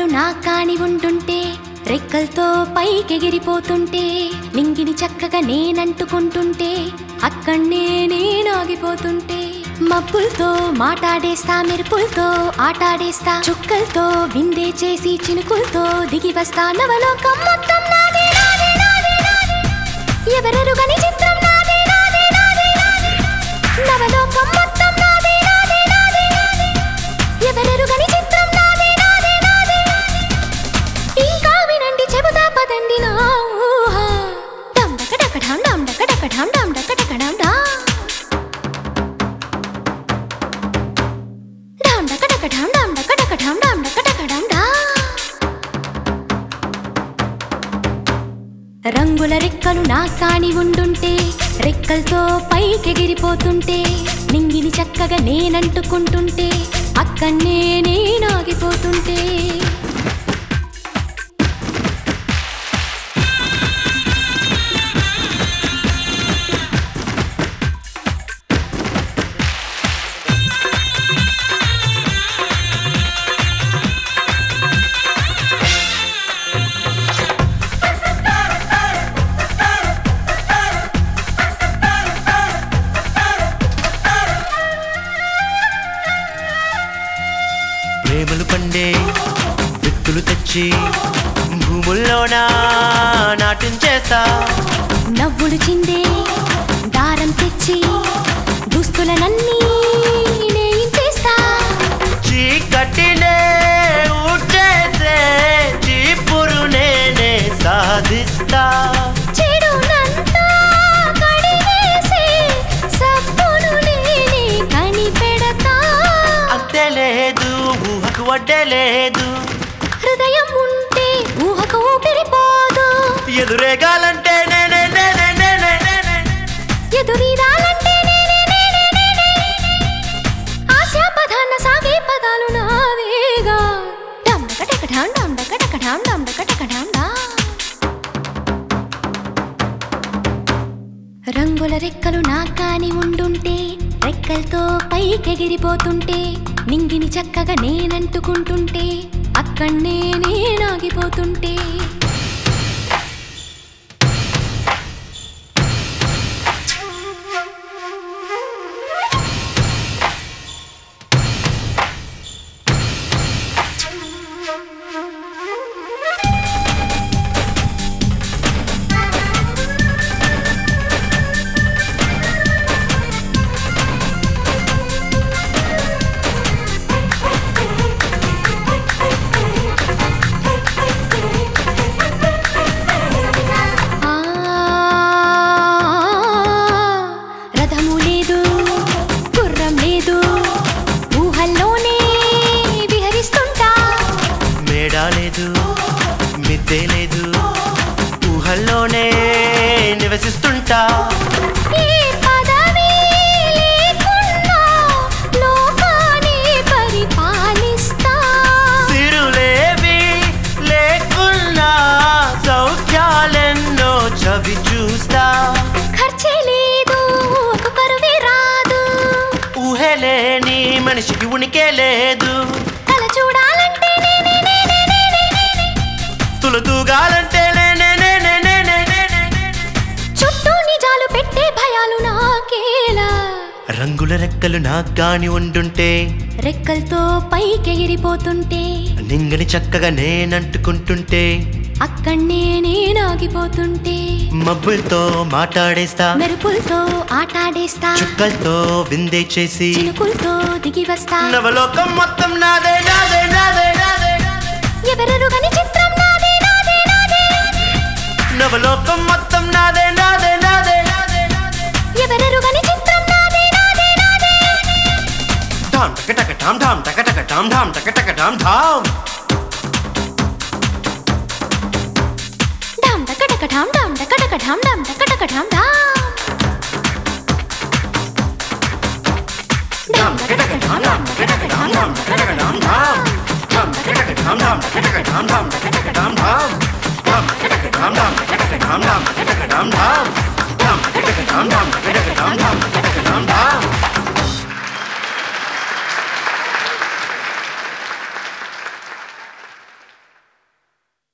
నా కాని ఉంటుంటే రెక్కలతో పైకెగిరిపోతుంటే నింగిని చక్కగా నేనంటుకుంటుంటే అక్కడనే నేనాగిపోతుంటే మబ్బులతో మాటాడేస్తా మెరుపులతో ఆటాడేస్తా చుక్కలతో విందే చేసి చినుకులతో దిగి వస్తా నవలోకం మొత్తం నాదే నాదే నాదే నాదే ఎవరెరుగని చిత్రం నాదే నాదే నాదే నాదే నవలోకం మొత్తం నాదే నాదే నాదే నాదే ఎవరెరుగని చిత్రం నాదే నాదే నాదే ఇంకా వినండి చెబుతా పదండి నా ఊహ డం డక డక ఢం డం డక డక ఢం డం డక డక ఢం డా ఢం డక డక ఢం డం డక డక ఢం డం డక డక ఢం డా రంగుల రెక్కలు నా కాని ఉండుంటే రెక్కలతో పైకెగిరిపోతుంటే నింగిని చక్కగా నేనంటుకుంటుంటే అక్కడనే నేనాగిపోతుంటే ప్రేమలు పండే విత్తులు తెచ్చి భూముల్లోన నాట్యం చేస్తా నవ్వులు చిందే దారం తెచ్చి దుస్తులనన్నీ నేయించేస్తా చీకటినే ఊడ్చేసే చీపురు నేనే సాధిస్తా చెడునంతా కడిగేసే సబ్బును నేనే కనిపెడతా అంతే లేదు ఊహకు వడ్డే లేదు హృదయం ఉంటే ఊహకు ఊపిరిపోదు ఎదురేగాలంటే నేనే నేనే నేనే నేనే ఎదురీదాలంటే నేనే నేనే నేనే ఆశా పదాన సాగే పదాలు నావేగా డం డక డక ఢం డం డక డక ఢం డం డక డక ఢం డా. రంగుల రెక్కలు నా కాని ఉండుంటే రెక్కలతో పైకెగిరిపోతుంటే నింగిని చక్కగా నేనంటుకుంటుంటే అక్కడనే నేనాగిపోతుంటే ఆ రథము లేదు గుర్రం లేదు ఊహల్లోనే విహరిస్తుంటా మేడా లేదు మిద్దే లేదు ఊహల్లోనే నివసిస్తుంటా ఏ పదవి లేకున్నా లోకాన్ని పరిపాలిస్తా సిరులేవి లేకున్నా సౌఖ్యాలెన్నో చవి చూస్తా ఖర్చే లేదు ఒక కరువే రాదు ఊహలేని మనిషికి ఉనికే లేదు కల చూడాలంటే నేనే నేనే నేనే నేనే తులతూగాలంటే నేనే నేనే నేనే నేనే చుట్టూ నిజాలు పెట్టే భయాలు నాకేలా రంగుల రెక్కలు నాకు గాని ఉండుంటే రెక్కలతో పైకెగిరిపోతుంటే నింగని చక్కగా నేనంటుకుంటుంటే అక్కడనే నేనాగిపోతుంటే మబ్బులతో మాట్లాడేస్తా మెరుపులతో ఆటాడేస్తా చుక్కలతో విందే చేసి చినుకులతో దిగి వస్తా నవలోకం మొత్తం నాదే నాదే నాదే నాదే ఎవరెరుగని చిత్రం నాదే నాదే నాదే నవలోకం మొత్తం నాదే నాదే నాదే నాదే నాదే ఎవరెరుగని చిత్రం నాదే నాదే నాదే ఢామ్ టక టక ఢామ్ ఢామ్ టక టక ఢామ్ ఢామ్ టక టక ఢామ్ ఢామ్ డామ్ డక డక డామ్ డామ్ డక డక డామ్ డామ్ డక డక డామ్ డామ్ ఢామ్ టక టక ఢామ్ ఢామ్ టక టక ఢామ్ ఢామ్ టక టక ఢామ్ ఢామ్ ఢామ్ టక టక ఢామ్ ఢామ్ టక టక ఢామ్ ఢామ్ టక టక ఢామ్ ఢామ్ ఢామ్ టక టక ఢామ్ ఢామ్ టక టక ఢామ్ ఢామ్ టక టక ఢామ్ ఢామ్ ఢామ్ టక టక ఢామ్ ఢామ్